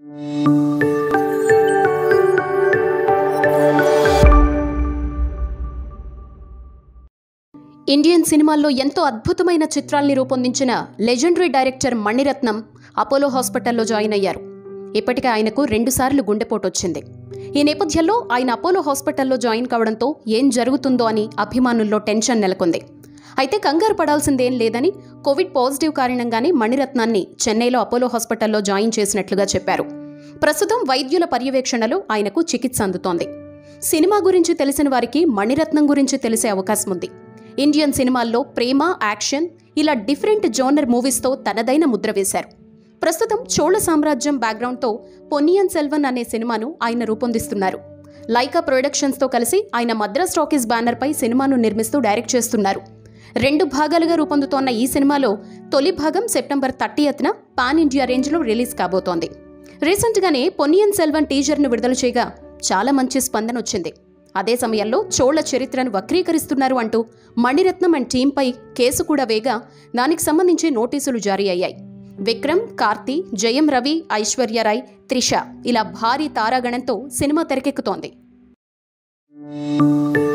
Indian సినిమాల్లో ఎంతో అద్భుతమైన చిత్రాల్ని రూపొందించిన లెజెండరీ డైరెక్టర్ మణిరత్నం అపోలో హాస్పిటల్లో జాయిన్ అయ్యారు ఇప్పటికే ఆయనకు రెండుసార్లు గుండెపోటు వచ్చింది ఈ నేపథ్యంలో ఆయన అపోలో హాస్పిటల్లో జాయిన్ కావడంతో ఏం జరుగుతుందో అని అభిమానుల్లో టెన్షన్ నెలకొంది అయితే కంగారు పడాల్సిందేం లేదని కోవిడ్ పాజిటివ్ కారణంగానే మణిరత్నాన్ని చెన్నైలో అపోలో హాస్పిటల్లో జాయిన్ చేసినట్లుగా చెప్పారు ప్రస్తుతం వైద్యుల పర్యవేక్షణలో ఆయనకు చికిత్స అందుతోంది సినిమా గురించి తెలిసిన వారికి మణిరత్నం గురించి తెలిసే అవకాశం ఉంది ఇండియన్ సినిమాల్లో ప్రేమ యాక్షన్ ఇలా డిఫరెంట్ జోనర్ మూవీస్తో తనదైన ముద్ర వేశారు ప్రస్తుతం చోళ సామ్రాజ్యం బ్యాక్గ్రౌండ్తో పొన్నియన్ సెల్వన్ అనే సినిమాను ఆయన రూపొందిస్తున్నారు లైకా ప్రొడక్షన్స్తో కలిసి ఆయన మద్రాస్ టాకీస్ బ్యానర్పై సినిమాను నిర్మిస్తూ డైరెక్ట్ చేస్తున్నారు రెండు భాగాలుగా రూపొందుతోన్న ఈ సినిమాలో తొలి భాగం సెప్టెంబర్ థర్టీయత్న పాన్ ఇండియా రేంజ్లో రిలీజ్ కాబోతోంది రీసెంట్గానే పొన్నియన్ సెల్వన్ టీజర్ను విడుదల చేయగా చాలా మంచి స్పందన వచ్చింది అదే సమయంలో చోళ చరిత్రను వక్రీకరిస్తున్నారు అంటూ మణిరత్నం అండ్ టీంపై కేసు కూడా వేగా దానికి సంబంధించి నోటీసులు జారీ అయ్యాయి విక్రమ్ కార్తీ జయం రవి ఐశ్వర్యరాయ్ త్రిష ఇలా భారీ తారాగణంతో సినిమా తెరకెక్కుతోంది